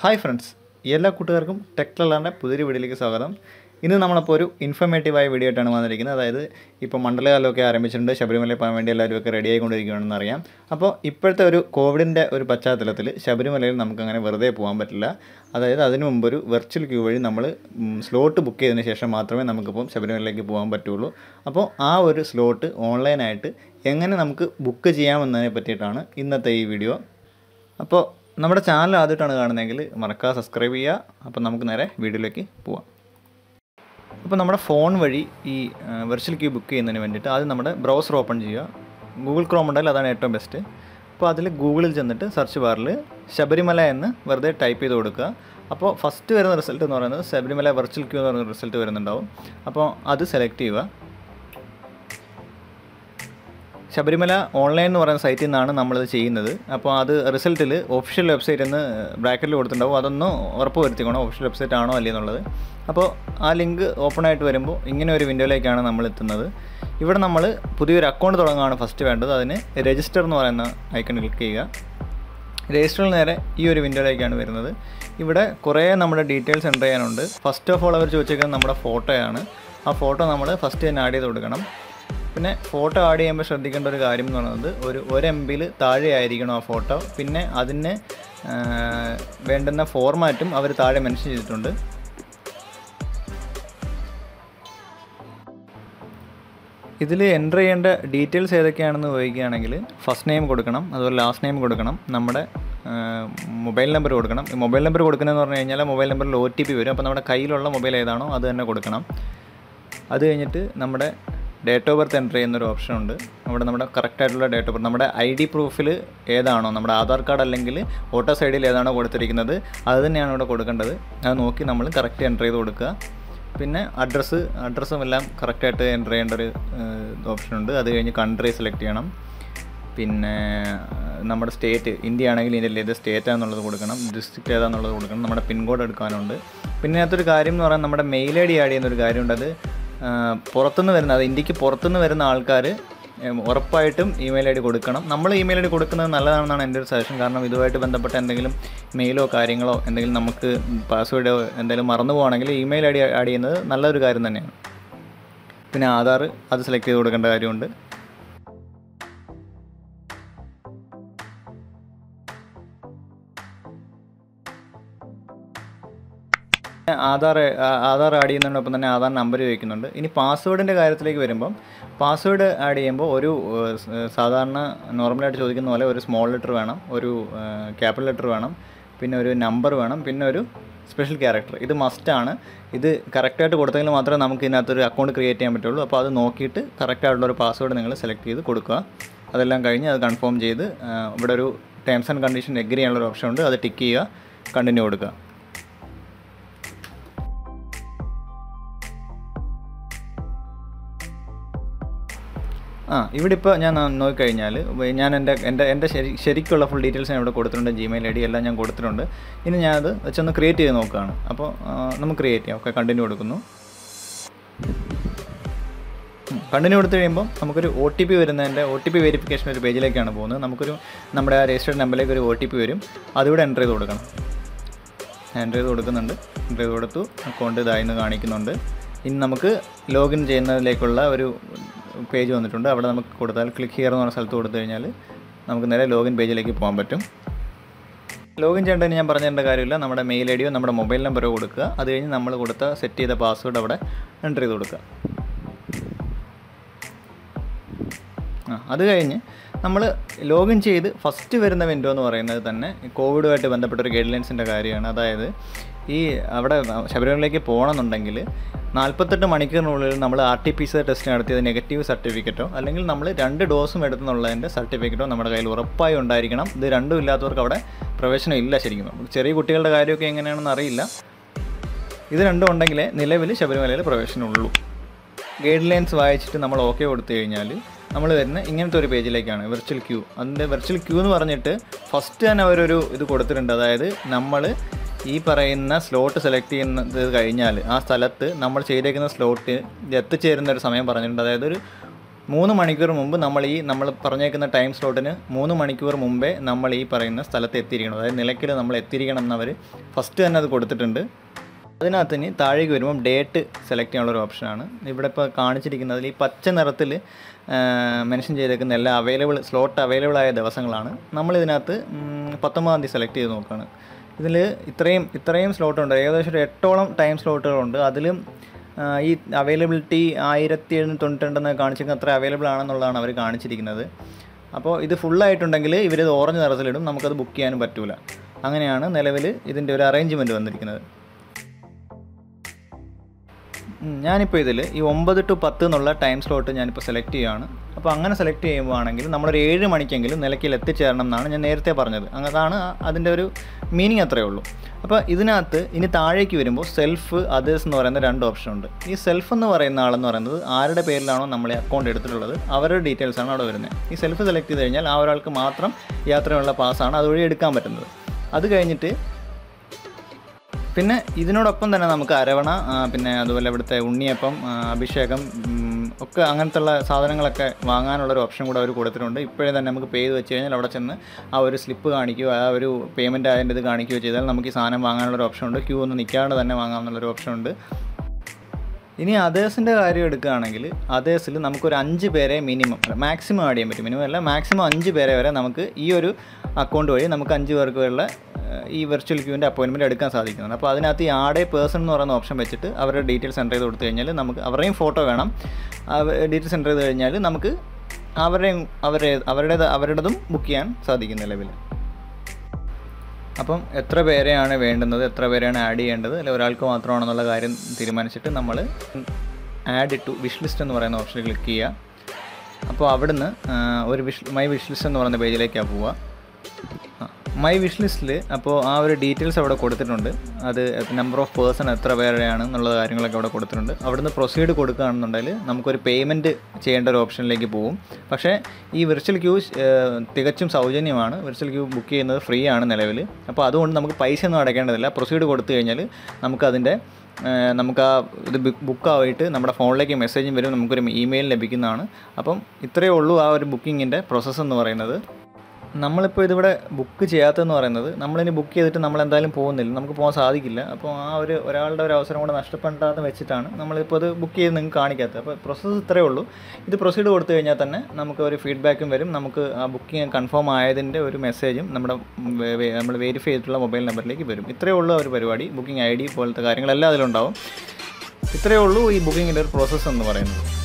hi friends എല്ലാ കൂട്ടുകാർക്കും ടെക്ലറിൻ്റെ പുതിയൊരു വീഡിയോയിലേക്ക് സ്വാഗതം ഇന്ന് നമ്മളപ്പോൾ ഒരു ഇൻഫർമേറ്റീവായ വീഡിയോ ആയിട്ടാണ് വന്നിരിക്കുന്നത് അതായത് ഇപ്പോൾ മണ്ഡലകാലമൊക്കെ ആരംഭിച്ചിട്ടുണ്ട് ശബരിമലയിൽ പോകാൻ വേണ്ടി എല്ലാവരും ഒക്കെ റെഡി ആയിക്കൊണ്ടിരിക്കുകയാണെന്ന് അറിയാം അപ്പോൾ ഇപ്പോഴത്തെ ഒരു കോവിഡിൻ്റെ ഒരു പശ്ചാത്തലത്തിൽ ശബരിമലയിൽ നമുക്കങ്ങനെ വെറുതെ പോകാൻ പറ്റില്ല അതായത് അതിനു മുമ്പ് ഒരു വെർച്വൽ ക്യൂ വഴി നമ്മൾ സ്ലോട്ട് ബുക്ക് ചെയ്തതിന് ശേഷം മാത്രമേ നമുക്കിപ്പം ശബരിമലയിലേക്ക് പോകാൻ പറ്റുള്ളൂ അപ്പോൾ ആ ഒരു സ്ലോട്ട് ഓൺലൈനായിട്ട് എങ്ങനെ നമുക്ക് ബുക്ക് ചെയ്യാമെന്നതിനെ പറ്റിയിട്ടാണ് ഇന്നത്തെ ഈ വീഡിയോ അപ്പോൾ നമ്മുടെ ചാനൽ ആദ്യമായിട്ടാണ് കാണുന്നതെങ്കിൽ മറക്കാതെ സബ്സ്ക്രൈബ് ചെയ്യുക അപ്പോൾ നമുക്ക് നേരെ വീഡിയോയിലേക്ക് പോവാം അപ്പോൾ നമ്മുടെ ഫോൺ വഴി ഈ വെർച്വൽ ക്യൂ ബുക്ക് ചെയ്യുന്നതിന് വേണ്ടിയിട്ട് ആദ്യം നമ്മുടെ ബ്രൗസർ ഓപ്പൺ ചെയ്യുക ഗൂഗിൾ ക്രോം ഉണ്ടെങ്കിൽ അതാണ് ഏറ്റവും ബെസ്റ്റ് അപ്പോൾ അതിൽ ഗൂഗിളിൽ ചെന്നിട്ട് സെർച്ച് ബാറിൽ ശബരിമല എന്ന് വെറുതെ ടൈപ്പ് ചെയ്ത് കൊടുക്കുക അപ്പോൾ ഫസ്റ്റ് വരുന്ന റിസൾട്ട് എന്ന് പറയുന്നത് ശബരിമല വെർച്വൽ ക്യൂ എന്ന് പറയുന്ന റിസൾട്ട് വരുന്നുണ്ടാവും അപ്പോൾ അത് സെലക്ട് ചെയ്യുക ശബരിമല ഓൺലൈൻ എന്ന് പറയുന്ന സൈറ്റിൽ നിന്നാണ് നമ്മളിത് ചെയ്യുന്നത് അപ്പോൾ അത് റിസൾട്ടിൽ ഒഫീഷ്യൽ വെബ്സൈറ്റ് എന്ന് ബ്രാക്കറ്റിൽ കൊടുത്തിട്ടുണ്ടാവും അതൊന്ന് ഉറപ്പ് വരുത്തിക്കണം ഒഫീഷ്യൽ വെബ്സൈറ്റ് ആണോ അല്ലേ എന്നുള്ളത് അപ്പോൾ ആ ലിങ്ക് ഓപ്പൺ ആയിട്ട് വരുമ്പോൾ ഇങ്ങനെ ഒരു വിൻഡോയിലേക്കാണ് നമ്മൾ എത്തുന്നത് ഇവിടെ നമ്മൾ പുതിയൊരു അക്കൗണ്ട് തുടങ്ങുകയാണ് ഫസ്റ്റ് വേണ്ടത് അതിന് രജിസ്റ്റർ എന്ന് പറയുന്ന ഐക്കൺ ക്ലിക്ക് ചെയ്യുക രജിസ്റ്ററിൽ നേരെ ഈ ഒരു വിൻഡോയിലേക്കാണ് വരുന്നത് ഇവിടെ കുറേ നമ്മുടെ ഡീറ്റെയിൽസ് എൻ്റർ ചെയ്യാനുണ്ട് ഫസ്റ്റ് ഓഫ് ഓൾ അവർ ചോദിച്ചേക്കുന്നത് നമ്മുടെ ഫോട്ടോയാണ് ആ ഫോട്ടോ നമ്മൾ ഫസ്റ്റ് തന്നെ ആഡ് ചെയ്ത് കൊടുക്കണം പിന്നെ ഫോട്ടോ ആഡ് ചെയ്യുമ്പോൾ ശ്രദ്ധിക്കേണ്ട ഒരു കാര്യം എന്ന് പറയുന്നത് ഒരു ഒരു എം ബിയിൽ താഴെ ആയിരിക്കണം ആ ഫോട്ടോ പിന്നെ അതിന് ആ, വേണ്ടുന്ന ഫോർമാറ്റും അവർ താഴെ മെൻഷൻ ചെയ്തിട്ടുണ്ട് ഇതിൽ എൻ്റർ ചെയ്യേണ്ട ഡീറ്റെയിൽസ് ഏതൊക്കെയാണെന്ന് ചോദിക്കുകയാണെങ്കിൽ ഫസ്റ്റ് നെയിം കൊടുക്കണം അതുപോലെ ലാസ്റ്റ് നെയിം കൊടുക്കണം നമ്മുടെ മൊബൈൽ നമ്പർ കൊടുക്കണം ഈ മൊബൈൽ നമ്പർ കൊടുക്കുന്നതെന്ന് പറഞ്ഞു കഴിഞ്ഞാൽ മൊബൈൽ നമ്പറിൽ ഒ ടി പി വരും അപ്പോൾ നമ്മുടെ കയ്യിലുള്ള മൊബൈൽ ഏതാണോ അത് തന്നെ കൊടുക്കണം അത് കഴിഞ്ഞിട്ട് നമ്മുടെ ഡേറ്റ് ഓഫ് ബർത്ത് എൻ്റർ ചെയ്യുന്നൊരു ഓപ്ഷൻ ഉണ്ട് അവിടെ നമ്മുടെ കറക്റ്റ് ആയിട്ടുള്ള ഡേറ്റ് ഓഫ് ബർത്ത് നമ്മുടെ ഐ ഡി പ്രൂഫിൽ ഏതാണോ നമ്മുടെ ആധാർ കാർഡ് അല്ലെങ്കിൽ വോട്ടർ സൈഡിൽ ഏതാണോ കൊടുത്തിരിക്കുന്നത് അത് തന്നെയാണ് ഇവിടെ കൊടുക്കേണ്ടത് അത് നോക്കി നമ്മൾ കറക്റ്റ് എൻ്റർ ചെയ്ത് കൊടുക്കുക പിന്നെ അഡ്രസ്സ് അഡ്രസ്സും എല്ലാം കറക്റ്റായിട്ട് എൻ്റർ ചെയ്യേണ്ട ഒരു ഓപ്ഷൻ ഉണ്ട് അത് കഴിഞ്ഞ് കൺട്രി സെലക്ട് ചെയ്യണം പിന്നെ നമ്മുടെ സ്റ്റേറ്റ് ഇന്ത്യ ആണെങ്കിൽ ഇന്ത്യയിൽ ഏത് സ്റ്റേറ്റ് ആണെന്നുള്ളത് കൊടുക്കണം ഡിസ്ട്രിക്റ്റ് ഏതാണെന്നുള്ളത് കൊടുക്കണം നമ്മുടെ പിൻകോഡ് എടുക്കാനുണ്ട് പിന്നെ അതിനകത്തൊരു കാര്യം എന്ന് പറയുന്നത് നമ്മുടെ മെയിൽ ഐ ഡി ആഡ് ചെയ്യുന്ന ഒരു കാര്യമുണ്ട് അത് ആ, പുറത്തുനിന്ന് വരുന്ന അത് ഇന്ത്യക്ക് പുറത്തുനിന്ന് വരുന്ന ആൾക്കാർ ഉറപ്പായിട്ടും ഇമെയിൽ ഐ ഡി കൊടുക്കണം നമ്മൾ ഇമെയിൽ ഐ ഡി കൊടുക്കുന്നത് നല്ലതാണെന്നാണ് എൻ്റെ ഒരു സജഷൻ കാരണം ഇതുമായിട്ട് ബന്ധപ്പെട്ട എന്തെങ്കിലും മെയിലോ കാര്യങ്ങളോ എന്തെങ്കിലും നമുക്ക് പാസ്വേഡോ എന്തെങ്കിലും മറന്നു പോകുകയാണെങ്കിൽ ഇമെയിൽ ഐ ഡി ആഡ് ചെയ്യുന്നത് നല്ലൊരു കാര്യം തന്നെയാണ് പിന്നെ ആധാർ അത് സെലക്ട് ചെയ്ത് കൊടുക്കേണ്ട കാര്യമുണ്ട് ആധാർ ആ- ആധാർ ആഡ് ചെയ്യുന്നതിനൊപ്പം തന്നെ ആധാർ നമ്പർ ചോദിക്കുന്നുണ്ട് ഇനി പാസ്വേഡിൻ്റെ കാര്യത്തിലേക്ക് വരുമ്പം പാസ്വേഡ് ആഡ് ചെയ്യുമ്പോൾ ഒരു ഏഹ്, സ- സാധാരണ നോർമലായിട്ട് ചോദിക്കുന്ന പോലെ ഒരു സ്മോൾ ലെറ്റർ വേണം ഒരു ക്യാപിറ്റൽ ലെറ്റർ വേണം പിന്നെ ഒരു നമ്പർ വേണം പിന്നെ ഒരു സ്പെഷ്യൽ ക്യാരക്ടർ ഇത് മസ്റ്റാണ് ഇത് കറക്റ്റായിട്ട് കൊടുത്തെങ്കിൽ മാത്രമേ നമുക്ക് ഇതിനകത്തൊരു അക്കൗണ്ട് ക്രിയേറ്റ് ചെയ്യാൻ പറ്റുള്ളൂ അപ്പോൾ അത് നോക്കിയിട്ട് കറക്റ്റായിട്ടുള്ള ഒരു പാസ്വേഡ് നിങ്ങൾ സെലക്ട് ചെയ്ത് കൊടുക്കുക അതെല്ലാം കഴിഞ്ഞ് അത് കൺഫേം ചെയ്ത് ആ, ഇവിടെ ഒരു ടേംസ് ആൻഡ് കണ്ടീഷൻ എഗ്രി ചെയ്യാനുള്ള ഒരു ഓപ്ഷൻ ഉണ്ട് അത് ടിക്ക് ചെയ്യുക കണ്ടിന്യൂ കൊടുക്കുക ആ ഇവിടെ ഇപ്പോൾ ഞാൻ ന- നോക്കിക്കഴിഞ്ഞാൽ ഞാൻ എൻ്റെ എൻ്റെ എൻ്റെ ശരി ശരിക്കുള്ള ഫുൾ ഡീറ്റെയിൽസ് ഞാൻ ഇവിടെ കൊടുത്തിട്ടുണ്ട് ജിമെയിൽ ഐ ഡി എല്ലാം ഞാൻ കൊടുത്തിട്ടുണ്ട് ഇനി ഞാനത് വെച്ചൊന്ന് ക്രിയേറ്റ് ചെയ്ത് നോക്കുകയാണ് അപ്പോൾ ആ, നമുക്ക് ക്രിയേറ്റ് ചെയ്യാം ഓക്കെ കണ്ടിന്യൂ കൊടുക്കുന്നു കണ്ടിന്യൂ കൊടുത്തു കഴിയുമ്പോൾ നമുക്കൊരു ഒ ടി പി വരുന്നതിൻ്റെ ഒ ടി പി വെരിഫിക്കേഷൻ ഒരു പേജിലേക്കാണ് പോകുന്നത് നമുക്കൊരു നമ്മുടെ ആ രജിസ്റ്റേഡ് നമ്പറിലേക്ക് ഒരു ഒ ടി പി വരും അതിവിടെ എൻ്റർ ചെയ്ത് കൊടുക്കണം എൻ്റർ ചെയ്ത് കൊടുക്കുന്നുണ്ട് എൻ്റർ ചെയ്ത് കൊടുത്തു അക്കൗണ്ട് ഇതായിന്ന് കാണിക്കുന്നുണ്ട് ഇനി നമുക്ക് ലോഗിൻ ചെയ്യുന്നതിലേക്കുള്ള ഒരു പേജ് വന്നിട്ടുണ്ട് അവിടെ നമുക്ക് കൊടുത്താൽ ക്ലിക്ക് ഹിയർ എന്ന് പറഞ്ഞ സ്ഥലത്ത് കൊടുത്തു കഴിഞ്ഞാൽ നമുക്ക് നേരെ ലോഗിൻ പേജിലേക്ക് പോകാൻ പറ്റും ലോഗിൻ ചെയ്യേണ്ടതിന് ഞാൻ പറഞ്ഞു തരേണ്ട കാര്യമില്ല നമ്മുടെ മെയിൽ ഐ ഡിയോ നമ്മുടെ മൊബൈൽ നമ്പറോ കൊടുക്കുക അത് കഴിഞ്ഞ് നമ്മൾ കൊടുത്ത സെറ്റ് ചെയ്ത പാസ്വേഡ് അവിടെ എൻ്റർ ചെയ്ത് കൊടുക്കുക ആ അത് കഴിഞ്ഞ് നമ്മൾ ലോഗിൻ ചെയ്ത് ഫസ്റ്റ് വരുന്ന വിൻഡോ എന്ന് പറയുന്നത് തന്നെ കോവിഡുമായിട്ട് ബന്ധപ്പെട്ട ഒരു ഗൈഡ് ലൈൻസിൻ്റെ കാര്യമാണ് അതായത് ഈ അവിടെ ശബരിമലയിലേക്ക് പോകണമെന്നുണ്ടെങ്കിൽ നാൽപ്പത്തെട്ട് മണിക്കൂറിനുള്ളിൽ നമ്മൾ R T P C test നടത്തിയത് നെഗറ്റീവ് സർട്ടിഫിക്കറ്റോ അല്ലെങ്കിൽ നമ്മൾ രണ്ട് ഡോസും എടുത്തെന്നുള്ളതിൻ്റെ സർട്ടിഫിക്കറ്റോ നമ്മുടെ കയ്യിൽ ഉറപ്പായും ഉണ്ടായിരിക്കണം ഇത് രണ്ടും ഇല്ലാത്തവർക്ക് അവിടെ പ്രവേശനം ഇല്ല ശരിക്കും ചെറിയ കുട്ടികളുടെ കാര്യമൊക്കെ എങ്ങനെയാണെന്ന് അറിയില്ല ഇത് രണ്ടും ഉണ്ടെങ്കിലേ നിലവിൽ ശബരിമലയിൽ പ്രവേശനമുള്ളൂ ഗൈഡ് ലൈൻസ് വായിച്ചിട്ട് നമ്മൾ ഓക്കെ കൊടുത്തു കഴിഞ്ഞാൽ നമ്മൾ വരുന്ന ഇങ്ങനത്തെ ഒരു പേജിലേക്കാണ് വെർച്വൽ ക്യൂ അതിൻ്റെ വെർച്വൽ ക്യൂ എന്ന് പറഞ്ഞിട്ട് ഫസ്റ്റ് തന്നെ അവരൊരു ഇത് കൊടുത്തിട്ടുണ്ട് അതായത് നമ്മൾ ഈ പറയുന്ന സ്ലോട്ട് സെലക്ട് ചെയ്യുന്നത് കഴിഞ്ഞാൽ ആ സ്ഥലത്ത് നമ്മൾ ചെയ്തേക്കുന്ന സ്ലോട്ട് എത്തിച്ചേരുന്ന ഒരു സമയം പറഞ്ഞിട്ടുണ്ട് അതായത് ഒരു മൂന്ന് മണിക്കൂർ മുമ്പ് നമ്മൾ ഈ നമ്മൾ പറഞ്ഞേക്കുന്ന ടൈം സ്ലോട്ടിന് മൂന്ന് മണിക്കൂർ മുമ്പേ നമ്മൾ ഈ പറയുന്ന സ്ഥലത്ത് എത്തിയിരിക്കണം അതായത് നിലയ്ക്കൽ നമ്മൾ എത്തിയിരിക്കണം എന്നവർ ഫസ്റ്റ് തന്നെ അത് കൊടുത്തിട്ടുണ്ട് അതിനകത്ത് ഇനി താഴേക്ക് വരുമ്പം ഡേറ്റ് സെലക്ട് ചെയ്യാനുള്ള ഒരു ഓപ്ഷനാണ് ഇവിടെ ഇപ്പോൾ കാണിച്ചിരിക്കുന്നതിൽ ഈ പച്ച നിറത്തിൽ മെൻഷൻ ചെയ്തേക്കുന്ന എല്ലാ അവൈലബിൾ സ്ലോട്ട് അവൈലബിൾ ആയ ദിവസങ്ങളാണ് നമ്മൾ ഇതിനകത്ത് പത്തൊമ്പതാം തീയതി സെലക്ട് ചെയ്ത് നോക്കുകയാണ് ഇതിൽ ഇത്രയും ഇത്രയും സ്ലോട്ടുണ്ട് ഏകദേശം ഒരു എട്ടോളം ടൈം സ്ലോട്ടുകളുണ്ട് അതിലും ആ, ഈ അവൈലബിലിറ്റി ആയിരത്തി എഴുന്നൂറ്റി തൊണ്ണൂറ്റിരണ്ടെന്ന് കാണിച്ചിരിക്കുന്ന അത്ര അവൈലബിൾ ആണെന്നുള്ളതാണ് അവർ കാണിച്ചിരിക്കുന്നത് അപ്പോൾ ഇത് ഫുള്ളായിട്ടുണ്ടെങ്കിൽ ഇവരിത് ഓറഞ്ച് നിറത്തിലിടും നമുക്കത് ബുക്ക് ചെയ്യാനും പറ്റൂല അങ്ങനെയാണ് നിലവിൽ ഇതിൻ്റെ ഒരു അറേഞ്ച്മെൻറ്റ് വന്നിരിക്കുന്നത് ഉം, ഞാനിപ്പോൾ ഇതിൽ ഈ ഒമ്പത് ടു പത്ത് എന്നുള്ള ടൈം സ്ലോട്ട് ഞാനിപ്പോൾ സെലക്ട് ചെയ്യുകയാണ് അപ്പോൾ അങ്ങനെ സെലക്ട് ചെയ്യുമ്പോഴാണെങ്കിൽ നമ്മളൊരു ഏഴ് മണിക്കെങ്കിലും നിലയ്ക്കൽ എത്തിച്ചേരണം എന്നാണ് ഞാൻ നേരത്തെ പറഞ്ഞത് അങ്ങ് അതാണ് ആ- അതിൻ്റെ ഒരു മീനിങ് അത്രയേ ഉള്ളൂ അപ്പോൾ ഇതിനകത്ത് ഇനി താഴേക്ക് വരുമ്പോൾ സെൽഫ് അതേഴ്സ് എന്ന് പറയുന്ന രണ്ട് ഓപ്ഷൻ ഉണ്ട് ഈ സെൽഫ് എന്ന് പറയുന്ന ആളെന്ന് പറയുന്നത് ആരുടെ പേരിലാണോ നമ്മൾ അക്കൗണ്ട് എടുത്തിട്ടുള്ളത് അവരുടെ ഡീറ്റെയിൽസ് ആണ് അവിടെ വരുന്നത് ഈ സെൽഫ് സെലക്ട് ചെയ്ത് കഴിഞ്ഞാൽ ആ ഒരാൾക്ക് മാത്രം യാത്രയുള്ള പാസ്സാണ് അതുവഴി എടുക്കാൻ പറ്റുന്നത് അത് കഴിഞ്ഞിട്ട് പിന്നെ ഇതിനോടൊപ്പം തന്നെ നമുക്ക് അരവണ ആ, പിന്നെ അതുപോലെ ഇവിടുത്തെ ഉണ്ണിയപ്പം ആ, അഭിഷേകം ഉം, ഒക്കെ അങ്ങനത്തെ ഉള്ള സാധനങ്ങളൊക്കെ വാങ്ങാനുള്ള ഒരു ഓപ്ഷൻ കൂടെ അവർ കൊടുത്തിട്ടുണ്ട് ഇപ്പോഴേ തന്നെ നമുക്ക് പേ ചെയ്ത് വെച്ച് കഴിഞ്ഞാൽ അവിടെ ചെന്ന് ആ ഒരു സ്ലിപ്പ് കാണിക്കുകയോ ആ ഒരു പേയ്മെൻറ്റ് അതിൻ്റെ ഇത് കാണിക്കുകയോ ചെയ്താൽ നമുക്ക് ഈ സാധനം വാങ്ങാനുള്ള ഒരു ഓപ്ഷൻ ഉണ്ട് ക്യൂ ഒന്നും നിൽക്കാണ്ട് തന്നെ വാങ്ങാമെന്നുള്ളൊരു ഓപ്ഷൻ ഉണ്ട് ഇനി അതേഴ്സിൻ്റെ കാര്യം എടുക്കുകയാണെങ്കിൽ അതേഴ്സിൽ നമുക്കൊരു അഞ്ച് പേരെ മിനിമം മാക്സിമം ആഡ് ചെയ്യാൻ പറ്റും മിനിമം അല്ല മാക്സിമം അഞ്ച് പേരെ വരെ നമുക്ക് ഈ ഒരു അക്കൗണ്ട് വഴി നമുക്ക് അഞ്ച് പേർക്ക് വരെയുള്ള ഏഹ്, ഈ വെർച്വൽ ക്യൂവിൻ്റെ അപ്പോയിൻമെൻറ്റ് എടുക്കാൻ സാധിക്കുന്നുണ്ട് അപ്പോൾ അതിനകത്ത് ഈ ആഡ് എ പേഴ്സൺ എന്ന് പറയുന്ന ഓപ്ഷൻ വെച്ചിട്ട് അവരുടെ ഡീറ്റെയിൽസ് എൻ്റർ ചെയ്ത് കൊടുത്തു കഴിഞ്ഞാൽ നമുക്ക് അവരുടെയും ഫോട്ടോ വേണം ഡീറ്റെയിൽസ് എൻ്റർ ചെയ്ത് കഴിഞ്ഞാൽ നമുക്ക് അവരുടെയും അവരുടെ അവരുടേത് അവരുടേതും ബുക്ക് ചെയ്യാൻ സാധിക്കും നിലവിൽ അപ്പം എത്ര പേരെയാണ് വേണ്ടുന്നത് എത്ര പേരെയാണ് ആഡ് ചെയ്യേണ്ടത് അല്ലെ ഒരാൾക്ക് മാത്രമാണെന്നുള്ള കാര്യം തീരുമാനിച്ചിട്ട് നമ്മൾ ആഡ് ടു വിഷ് ലിസ്റ്റ് എന്ന് പറയുന്ന ഓപ്ഷനിൽ ക്ലിക്ക് ചെയ്യുക അപ്പോൾ അവിടുന്ന് ആ, ഒരു വിഷ് മൈ വിഷ് ലിസ്റ്റ് എന്ന് പറയുന്ന പേജിലേക്കാണ് പോവുക മൈ വിഷ് ലിസ്റ്റിൽ അപ്പോൾ ആ ഒരു ഡീറ്റെയിൽസ് അവിടെ കൊടുത്തിട്ടുണ്ട് അത് നമ്പർ ഓഫ് പേഴ്സൺ എത്ര പേരെയാണ് എന്നുള്ള കാര്യങ്ങളൊക്കെ അവിടെ കൊടുത്തിട്ടുണ്ട് അവിടുന്ന് പ്രൊസീഡ് കൊടുക്കുകയാണെന്നുണ്ടെങ്കിൽ നമുക്കൊരു പേയ്മെൻറ്റ് ചെയ്യേണ്ട ഒരു ഓപ്ഷനിലേക്ക് പോകും പക്ഷേ ഈ വിർച്വൽ ക്യൂ തികച്ചും സൗജന്യമാണ് വിർച്വൽ ക്യൂ ബുക്ക് ചെയ്യുന്നത് ഫ്രീ ആണ് നിലവിൽ അപ്പോൾ അതുകൊണ്ട് നമുക്ക് പൈസ ഒന്നും അടയ്ക്കേണ്ടതില്ല പ്രൊസീഡ് കൊടുത്തു കഴിഞ്ഞാൽ നമുക്കതിൻ്റെ ഏഹ് നമുക്ക് ആ ഇത് ബുക്കായിട്ട് നമ്മുടെ ഫോണിലേക്ക് മെസ്സേജും വരും നമുക്കൊരു ഇമെയിൽ ലഭിക്കുന്നതാണ് അപ്പം ഇത്രയേ ഉള്ളൂ ആ ഒരു ബുക്കിങ്ങിൻ്റെ പ്രോസസ്സ് എന്ന് പറയുന്നത് നമ്മളിപ്പോൾ ഇതിവിടെ ബുക്ക് ചെയ്യാത്തതെന്ന് പറയുന്നത് നമ്മളിനി ബുക്ക് ചെയ്തിട്ട് നമ്മൾ എന്തായാലും പോകുന്നില്ല നമുക്ക് പോകാൻ സാധിക്കില്ല അപ്പോൾ ആ ഒരു ഒരാളുടെ ഒരു അവസരം കൂടെ നഷ്ടപ്പെടാതെ വെച്ചിട്ടാണ് നമ്മളിപ്പോൾ ഇത് ബുക്ക് ചെയ്ത് നിങ്ങൾക്ക് കാണിക്കാത്തത് അപ്പോൾ പ്രോസസ്സ് ഇത്രയേ ഉള്ളൂ ഇത് പ്രൊസീഡ് കൊടുത്തു കഴിഞ്ഞാൽ തന്നെ നമുക്ക് ഒരു ഫീഡ്ബാക്കും വരും നമുക്ക് ആ ബുക്കിംഗ് കൺഫേം ആയതിൻ്റെ ഒരു മെസ്സേജും നമ്മുടെ വേ- വേ- നമ്മൾ വെരിഫൈ ചെയ്തിട്ടുള്ള മൊബൈൽ നമ്പറിലേക്ക് വരും ഇത്രയേ ഉള്ളൂ ആ ഒരു പരിപാടി ബുക്കിംഗ് ഐ ഡി പോലത്തെ കാര്യങ്ങളെല്ലാം അതിലുണ്ടാവും ഇത്രയേ ഉള്ളൂ ഈ ബുക്കിങ്ങിൻ്റെ ഒരു പ്രോസസ്സ് എന്ന് പറയുന്നത്